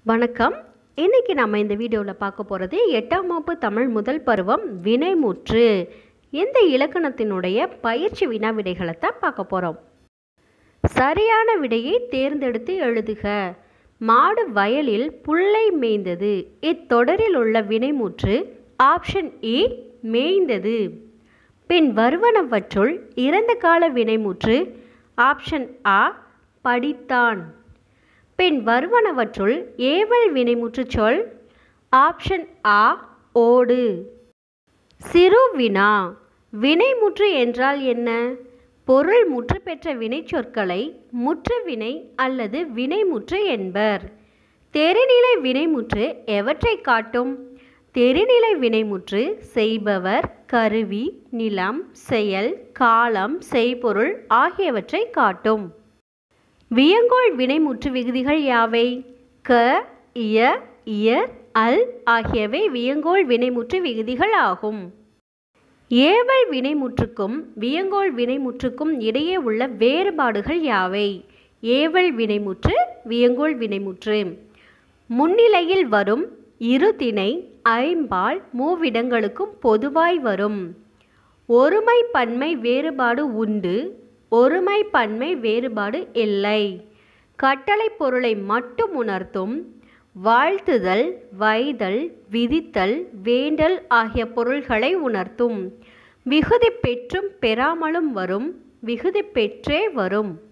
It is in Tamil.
வணக்கம் இன்னைக்கு நம்ம இந்த வீடியோவில் பார்க்க போகிறது எட்டாம் வகுப்பு தமிழ் முதல் பருவம் வினைமுற்று இந்த இலக்கணத்தினுடைய பயிற்சி வினா விடைகளை தான் பார்க்க போகிறோம் சரியான விடையை தேர்ந்தெடுத்து எழுதுக மாடு வயலில் புல்லை மேய்ந்தது இத்தொடரில் உள்ள வினைமுற்று ஆப்ஷன் ஏ மேய்ந்தது பின் வருவனவற்றுள் இறந்த கால வினைமுற்று ஆப்ஷன் ஆ படித்தான் பின் வருவனவற்றுள் ஏவல் வினைமுற்று சொல் ஆப்ஷன் ஆ ஓடு சிறு வினா வினைமுற்று என்றால் என்ன பொருள் முற்று பெற்ற வினைச்சொற்களை முற்று வினை அல்லது வினைமுற்று என்பர் தெரிநிலை வினைமுற்று எவற்றை காட்டும் தெரிநிலை வினைமுற்று செய்பவர் கருவி நிலம் செயல் காலம் செய்பொருள் ஆகியவற்றை காட்டும் வியங்கோள் வினைமுற்று விகுதிகள் யாவை க இய இயர் அல் ஆகியவை வியங்கோள் வினைமுற்று விகுதிகள் ஆகும் ஏவல் வினைமுற்றுக்கும் வியங்கோள் வினைமுற்றுக்கும் இடையே உள்ள வேறுபாடுகள் யாவை ஏவல் வினைமுற்று வியங்கோள் வினைமுற்று முன்னிலையில் வரும் இருதிணை ஐம்பால் மூவிடங்களுக்கும் பொதுவாய் வரும் ஒருமை பன்மை வேறுபாடு உண்டு ஒருமை பன்மை வேறுபாடு இல்லை கட்டளை பொருளை மட்டும் உணர்த்தும் வாழ்த்துதல் வைதல் விதித்தல் வேண்டல் ஆகிய பொருள்களை உணர்த்தும் விகுதி பெற்றும் பெறாமலும் வரும் விகுதி பெற்றே வரும்